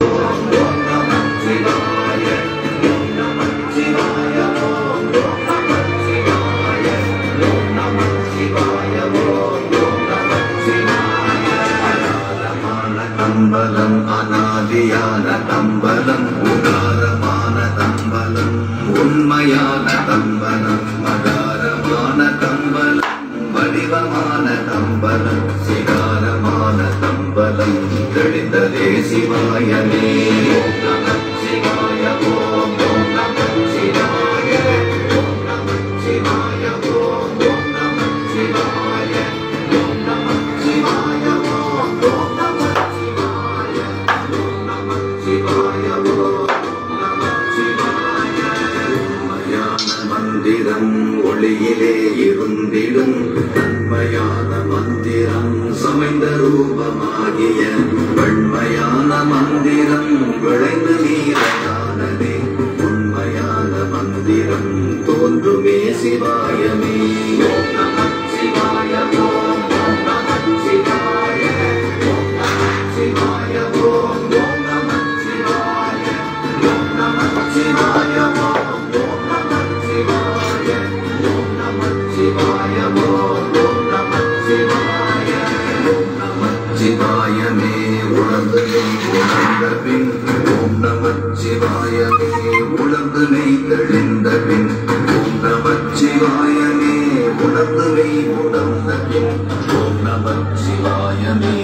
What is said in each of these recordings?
தம்பலம் அனாதியான தம்பலம் உதாரமான தம்பலம் உண்மையான தம்பலம் மகாரமான தம்பலம் வடிவமான தம்பலம் சிகாரமான தம்பலம் தெளிந்ததே சிவாயமே ஓம் நம சிவாய ஓம் ஓம் நம சிவாய ஓம் நம சிவாய ஓம் ஓம் நம சிவாய ஓம் நம சிவாய ஓம் ஓம் நம சிவாய ஓம் நம சிவாய ஓம் நம சிவாய உண்மையான மந்திரம் ஒளியிலே இருந்திடும் நன்மையான மந்திரம் சமைந்த ரூபமாகிய வெண்மையான மந்திரம் விளைந்து நீரையானதே உண்மையான மந்திரம் தோன்றுமே சிவாயமே ஓம் நம சிவாய ஓம் ஓம் நம சிவாய ஓம் நம சிவாய ஓம் ஓம் நம சிவாய ஓம் நம சிவாய ஓம் ஓம் நம சிவாய ஓம் நம சிவாய ஓம் ஓம் நம சிவாய ஓம் நம சிவாயமே உணர்ந்து நீ உணர்ந்த பின் ஓம் நம சிவாயமே உணர்ந்து நீ தெளிந்த பின் ஓம் நம சிவாயமே உணர்ந்து நீ உணர்ந்த பின் ஓம் நம சிவாயமே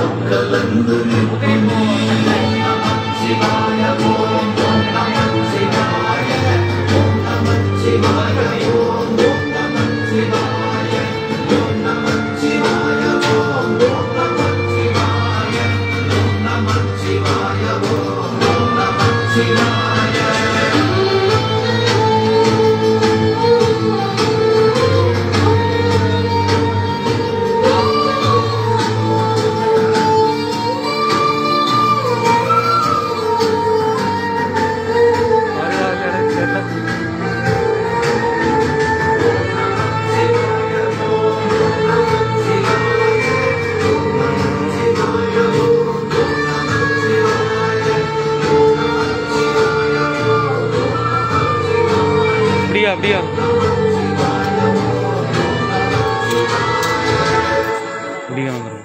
கலந்து நிற்குமே ஓம் நம சிவாய ஓம் ஓம் நம சிவாய ஓம் நம சிவாய ஓம் ஓம் நம சிவாய ஓம் நம சிவாய ஓம் ஓம் நம சிவாய ஓம் நம சிவாய ஓம் ஓம் நம சிவாய அப்படியா அப்படியா அப்படியா வந்துருங்க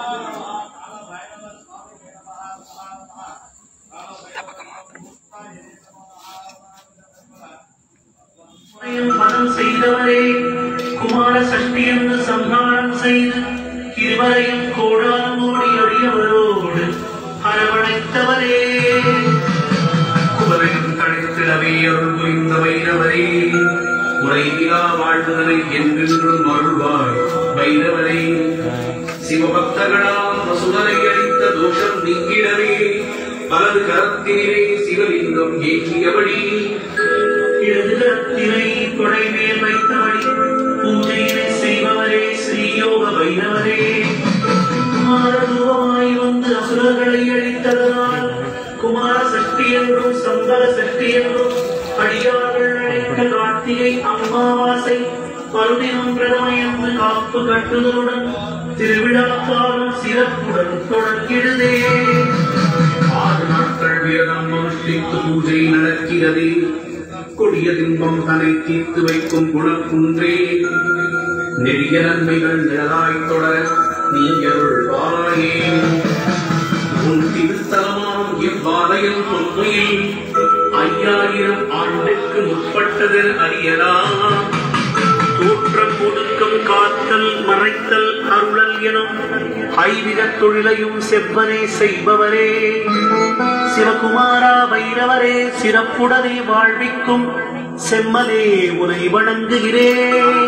மனம் செய்தவரே குமார சஷ்டி என்று சம்ஹாரம் செய்து இருவரையும் கோடான் கோடி அடியவரோடு அரவணைத்தவரே குமரின் கடைத்திடவே அருள் புரிந்த வைரவரே உரைவிலா வாழ்வுகளை என்றென்றும் அருள்வாய் வைரவரே சிவபக்தர்களால் வசுதரை அளித்த தோஷம் நீங்கிடவே வலது கரத்தினிலே சிவலிங்கம் ஏற்றியபடி இடது கரத்தினை கொடை மேல் வைத்தபடி பூஜையினை செய்பவரே ஸ்ரீயோக வைரவரே குமாரரூபமாய் வந்து அசுரர்களை அழித்ததனால் குமார சக்தி என்றும் சம்பர சக்தி என்றும் அடியார்கள் அழைத்த கார்த்திகை அம்மாவாசை பருதினம் பிரதமை என்று காப்பு கட்டுதலுடன் திருவிழா காலம் சிறப்புடன் தொடங்கிடுதே ஆறு நாட்கள் விரதம் அனுஷ்டித்து பூஜை நடக்கிறது கொடிய துன்பம் தன்னை தீர்த்து வைக்கும் குணக்குன்றே நெறிய நன்மைகள் நிழலாய் தொடர நீ அருள் வாராயே உன் திருத்தலமாம் இவ்வாலயம் உண்மையில் ஐயாயிரம் ஆண்டுக்கு முற்பட்டது அறியலாம் தோற்றம் ஒடுக்கம் காத்தல் மறைத்தல் அருளல் எனும் ஐவித தொழிலையும் செவ்வனே செய்பவரே சிவகுமாரா வைரவரே சிறப்புடனே வாழ்விக்கும் செம்மலே உனை வணங்குகிறேன்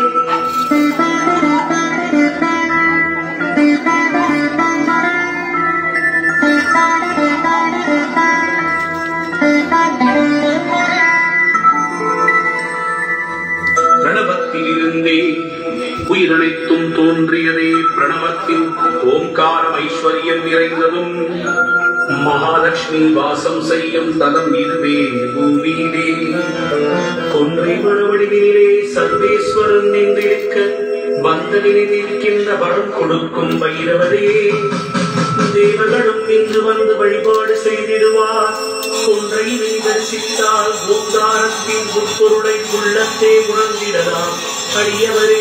பிரணவத்திலிருந்தே உயிரனைத்தும் தோன்றியதே பிரணவத்தின் ஓங்காரம் ஐஸ்வர்யம் நிறைந்ததும் மகாலட்சுமி வாசம் செய்யும் தலம் இதுவே பூமியிலே கொன்றை மறுவடிவிலே சர்வேஸ்வரன் நின்றிருக்க வந்தவினை நிற்கின்ற வரம் கொடுக்கும் வைரவரே தேவர்களும் இன்று வந்து வழிபாடு செய்திடுவார் தரிசித்தால் ஓங்காரத்தின் உட்பொருளை உள்ளத்தே உணர்ந்திடலாம் அடியவரே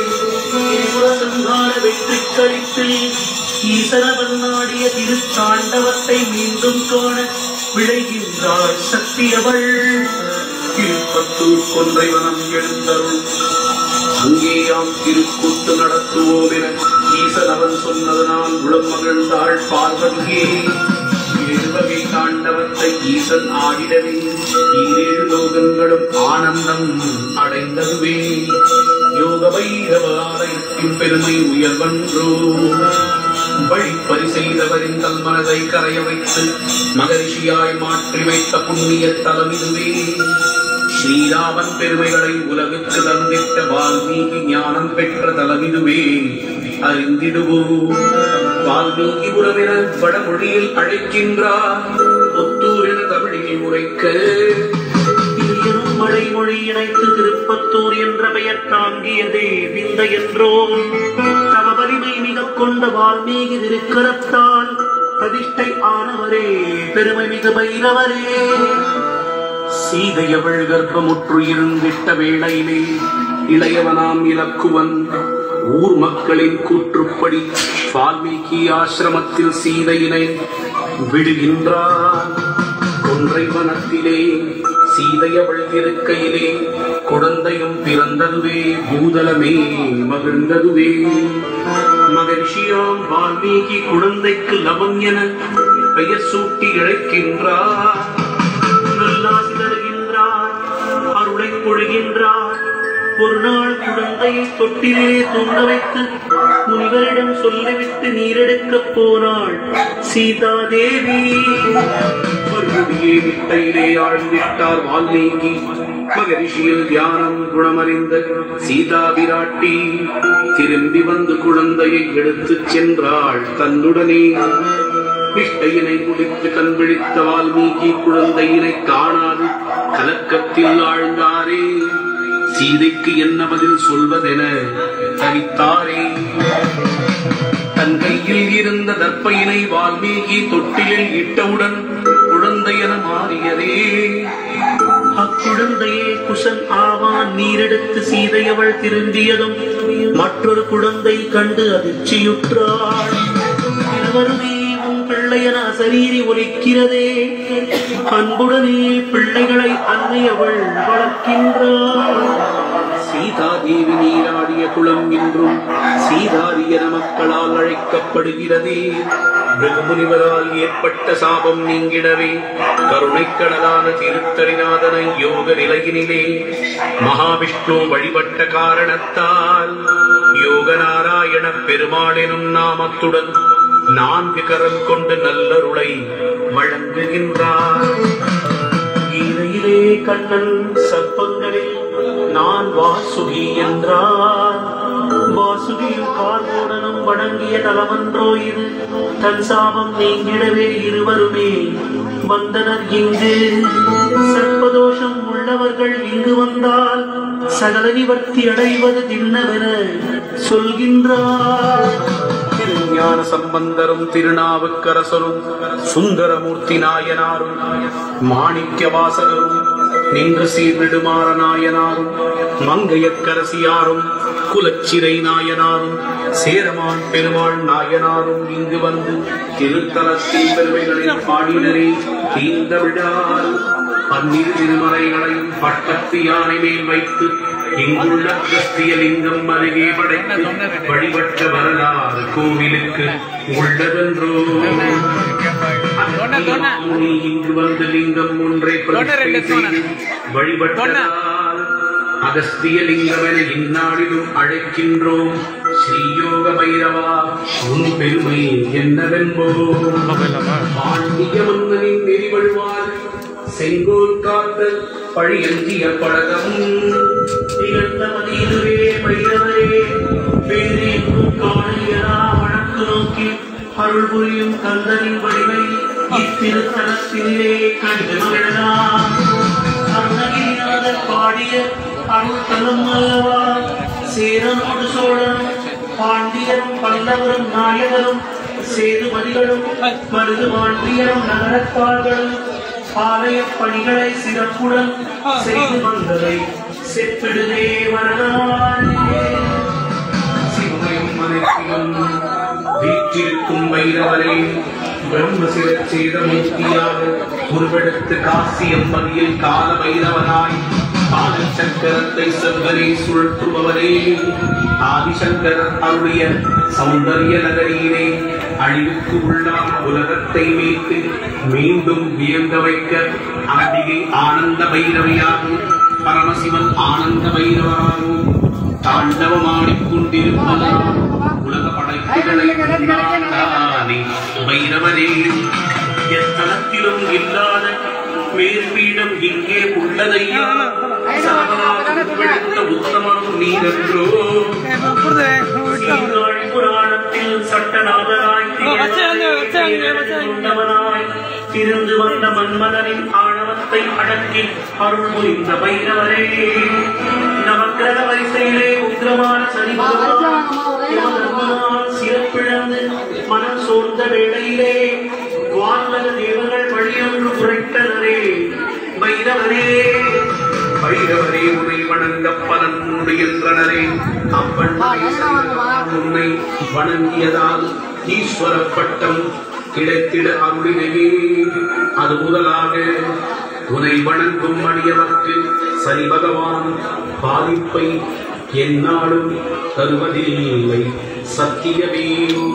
சங்கார வெற்றி கழிப்பில் ஈசனவன் நாடிய திருத்தாண்டவத்தை மீண்டும் காண விளைகின்றாள் சக்தியவள் திருப்பத்தூர் கொன்றைவனம் எழுந்தருள் அங்கேயாம் திருக்கூத்து நடத்துவோம் என ஈசன் அவன் சொன்னதனால் உளம் மகிழ்ந்தாள் பார்வதியே ஏழுவகை தாண்டவத்தை ஈசன் ஆடிடவே ஈரேழு லோகங்களும் ஆனந்தம் அடைந்ததுவே யோக வைரவ ஆலயத்தின் பெருமை உயர்வன்றோ வழிப்பறி செய்தவரின் கல்மனதை கரைய வைத்து மகரிஷியாய் மாற்றி வைத்த புண்ணிய தலம் இதுவே ஸ்ரீராமன் பெருமைகளை உலகுக்கு தந்திட்ட வால்மீகி ஞானம் பெற்ற தலமிதுவே அறிந்திடுவோம் வால்மீகி உறவின வடமொழியில் அழைக்கின்றார் ஒத்தூர் என தமிழில் உரைக்க எனும் மழைமொழி இணைத்து திருப்பத்தூர் என்ற பெயர் தாங்கியதே விந்த என்றோ தவ வலிமை மிக கொண்ட வால்மீகி திருக்கரத்தால் பிரதிஷ்டை ஆனவரே பெருமை மிகு பைரவரே சீதையவள் கர்ப்பமுற்று இருந்திட்ட வேளையிலே இளையவனாம் இலக்குவன் ஊர் மக்களின் கூற்றுப்படி வால்மீகி ஆசிரமத்தில் சீதையினை விடுகின்றான் ஒன்றை வனத்திலே சீதையவள் இருக்கையிலே குழந்தையும் பிறந்ததுவே பூதலமே மகிழ்ந்ததுவே மகரிஷியாம் வால்மீகி குழந்தைக்கு லவம் என பெயர் சூட்டி இழைக்கின்றார் நல்லாசி தருகின்றார் அருளை பொழுகின்றார் ஒரு நாள் குழந்தையை தொட்டிலே தூங்க வைத்து முனிவரிடம் சொல்லிவிட்டு நீரெடுக்கப் போனாள் சீதா தேவி மறுபடியே விட்டையிலே ஆழ்ந்திட்டார் வால்மீகி மகரிஷியில் தியானம் குணமறிந்த சீதா விராட்டி திரும்பி வந்து குழந்தையை எடுத்துச் சென்றாள் தன்னுடனே விஷ்டையினை முடித்து கண் விழித்த வால்மீகி குழந்தையினை காணாது கலக்கத்தில் ஆழ்ந்தாரே சீதைக்கு என்ன பதில் சொல்வதென தவித்தாரே தன் கையில் இருந்த தர்ப்பையினை வால்மீகி தொட்டிலில் இட்டவுடன் குழந்தையென மாறியதே அக்குழந்தையே குசன் ஆவான் நீரெடுத்து சீதையவள் திரும்பியதும் மற்றொரு குழந்தை கண்டு அதிர்ச்சியுற்றாள் இருவருமே உன் பிள்ளையன சரீரி ஒலிக்கிறதே அன்புடனே பிள்ளைகளை அன்னையவள் வளர்க்கின்றாள் சீதாதேவி நீராடிய குளம் என்றும் சீதாரியன மக்களால் அழைக்கப்படுகிறதே பிருகுமுனிவரால் ஏற்பட்ட சாபம் நீங்கிடவே கருணைக்கடலான திருத்தரிநாதனை யோக நிலையினிலே மகாவிஷ்ணு வழிபட்ட காரணத்தால் யோக நாராயண பெருமாள் எனும் நாமத்துடன் நான்கு கரம் கொண்டு நல்லருளை வழங்குகின்றார் கீதையிலே கண்ணன் சர்ப்பங்களில் நான் வாசுகி என்றார் வாசுகியும் கார்கோடனும் வணங்கிய தலமன்றோ இது தன் சாபம் நீங்கிடவே இருவருமே வந்தனர் இங்கு சர்ப்பதோஷம் உள்ளவர்கள் இங்கு வந்தால் சகல நிவர்த்தி அடைவது திண்ணவென சொல்கின்றார் திருஞான சம்பந்தரும் திருநாவுக்கரசரும் சுந்தரமூர்த்தி நாயனாரும் மாணிக்க வாசகரும் நின்று சீர்விடுமாற நாயனாரும் மங்கையக்கரசியாரும் குலச்சிறை நாயனாரும் சேரமான் பெருமாள் நாயனாரும் இங்கு வந்து திருத்தலத்தின் பெருமைகளை பாடினரே தீந்த விழால் பன்னிரு திருமலைகளையும் பட்டத்து யானை மேல் வைத்து இங்குள்ள அகஸ்திய லிங்கம் அருகே படைத்து வழிபட்ட வரலாறு கோவிலுக்கு உள்ளதென்றோ முனி இங்கு வந்து லிங்கம் ஒன்றை பிரதிஷ்டை செய்து வழிபட்டதால் அகஸ்திய லிங்கம் என இந்நாளிலும் அழைக்கின்றோம் ஸ்ரீயோக பைரவா உன் பெருமை என்னவென்போம் பாண்டிய மன்னனின் நெறிவழுவார் செங்கோல் காத்த பழியஞ்சிய படகம் திகழ்ந்தமதியிலுவே பைரவரே பேரேக்கும் காணையரா வழக்கு நோக்கி அருள் புரியும் கந்தனின் வலிமை இத்திருத்தலத்திலே கண்டு மகிழலாம் அருணகிரிநாதர் பாடிய அருள் தலம் அல்லவா சேரனோடு சோழனும் பாண்டியரும் பல்லவரும் நாயகரும் சேதுபதிகளும் மருது பாண்டியரும் நகரத்தார்களும் ஆலய பணிகளை சிறப்புடன் செய்து வந்ததை செப்பிடுதே வரலாறு சிவமயம் மனைவியும் வீற்றிருக்கும் வைரவரே பிரம்மசிர சேதமூர்த்தியாக உருவெடுத்து காசி எம்பதியில் கால வைரவனாய் ஆதிசங்கரத்தை செவ்வரே சுழற்றுபவரே ஆதிசங்கரர் அருளிய சௌந்தரிய நகரியிலே அழிவுக்கு உள்ளான உலகத்தை மீட்டு மீண்டும் வியங்க வைக்க அம்பிகை ஆனந்த பைரவியாகும் பரமசிவன் ஆனந்த பைரவராகும் தாண்டவமாடிக் கொண்டிருப்பதால் உலக படைப்புகளை உண்டானே பைரவரே எத்தனத்திலும் இல்லாத மேற்பீடம் இங்கே உள்ளதையா சரணாகப்படுத்த உத்தமம் நீரன்றோ சீர்காழி புராணத்தில் சட்டநாதராய் திகழ்ந்தவனாய் திருந்து வந்த மன்மதனின் ஆணவத்தை அடக்கி அருள் புரிந்த பைரவரே நவக்கிரக வரிசையிலே உக்கிரமான சனி பகவான் யமதர்மனால் சிறப்பிழந்து மனம் சோர்ந்த வேளையிலே வானக தேவர்கள் வழியொன்று குறைத்தனரே பைரவரே பைரவரே உனை வணங்க பலன் உண்டு என்றனரே அப்பன் உன்னை வணங்கியதால் ஈஸ்வர பட்டம் கிடைத்திட அருளினையே அது முதலாக உனை வணங்கும் அடியவர்க்கு சனி பகவான் பாதிப்பை எந்நாளும் தருவதில்லை சத்தியமே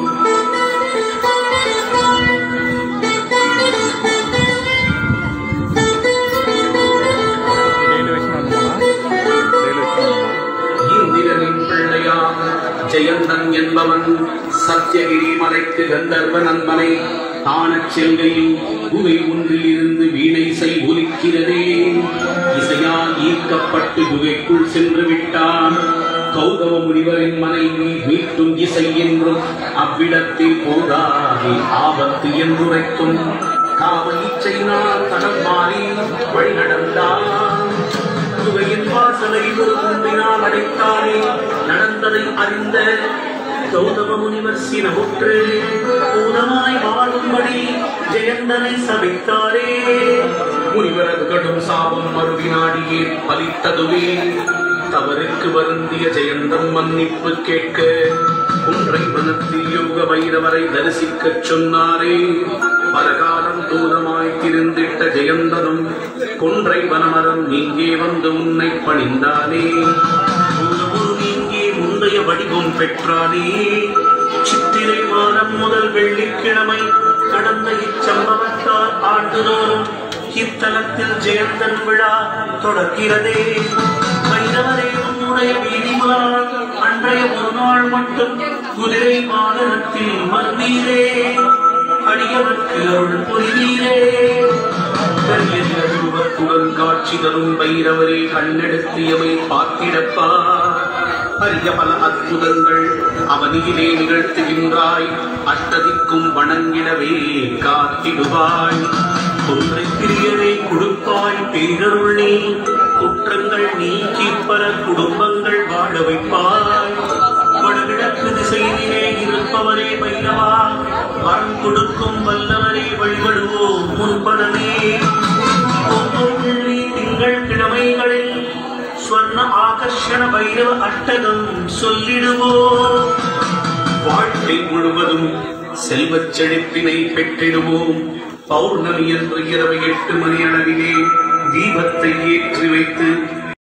இந்திரனின் பிள்ளையாக ஜெயந்தன் என்பவன் சத்தியகிரி மலைக்கு கந்தர்வ நண்பனை தானச் செல்கையில் குகை ஒன்றில் இருந்து வீணை இசை ஒலிக்கிறதே இசையால் ஈர்க்கப்பட்டு குகைக்குள் சென்று விட்டான் கௌதம முனிவரின் மனைவி மீட்டும் இசை என்றும் அவ்விடத்தில் போதாதே ஆபத்து என்றுரைக்கும் காம இச்சையினால் தடம் மாறி வழி நடந்தான் குகையின் வாசலை ஒரு கும்பினால் அடைத்தாரே நடந்ததை அறிந்த கௌதம முனிவர் சினமுற்று பூதமாய் வாழும்படி ஜெயந்தனை சபித்தாரே முனிவரது கடும் சாபம் மறுவினாடியே பலித்ததுவே தவறுக்கு வருந்திய ஜெயந்தம் மன்னிப்பு கேட்க குன்றை வனத்தில் யோக வைரவரை தரிசிக்கச் சொன்னாரே பலகாலம் தூரமாய் திருந்திட்ட ஜெயந்தனும் கொன்றை வனமரம் இங்கே வந்து உன்னை பணிந்தானே பூதமுரு நீங்கி முந்தைய வடிவம் பெற்றானே சித்திரை மாதம் முதல் வெள்ளிக்கிழமை கடந்த இச்சம்பவத்தால் ஆண்டுதோறும் இத்தலத்தில் ஜெயந்தன் விழா தொடர்கிறதே வைரவரே உன்னுடைய வீதிமால் அன்றைய ஒரு நாள் மட்டும் குதிரை வாகனத்தில் மன்னீரே அடியவர்க்கு அருள் புரிவீரே கரியத்துடன் காட்சி தரும் பைரவரே கண்ணெடுத்தியவை பார்த்திடப்பா அரிய பல அற்புதங்கள் அவனியிலே நிகழ்த்துகின்றாய் அட்டதிக்கும் வணங்கிடவே காத்திடுவாய் ஒன்றை பிரியரை கொடுப்பாய் பேரருள்ளே குற்றங்கள் நீக்கி பல குடும்பங்கள் வாழ வைப்பாய் வடகிழக்கு திசையிலே இருப்பவரே பைரவா வரம் கொடுக்கும் வல்லவரே வழிபடுவோம் முன்படமே ஒவ்வொரு வெள்ளி திங்கள் கிழமைகளில் ஸ்வர்ண ஆகர்ஷண பைரவ அட்டகம் சொல்லிடுவோம் வாழ்க்கை முழுவதும் செல்வச் செழிப்பினை பெற்றிடுவோம் பௌர்ணமி என்று இரவு எட்டு மணி அளவிலே தீபத்தை ஏற்றி வைத்து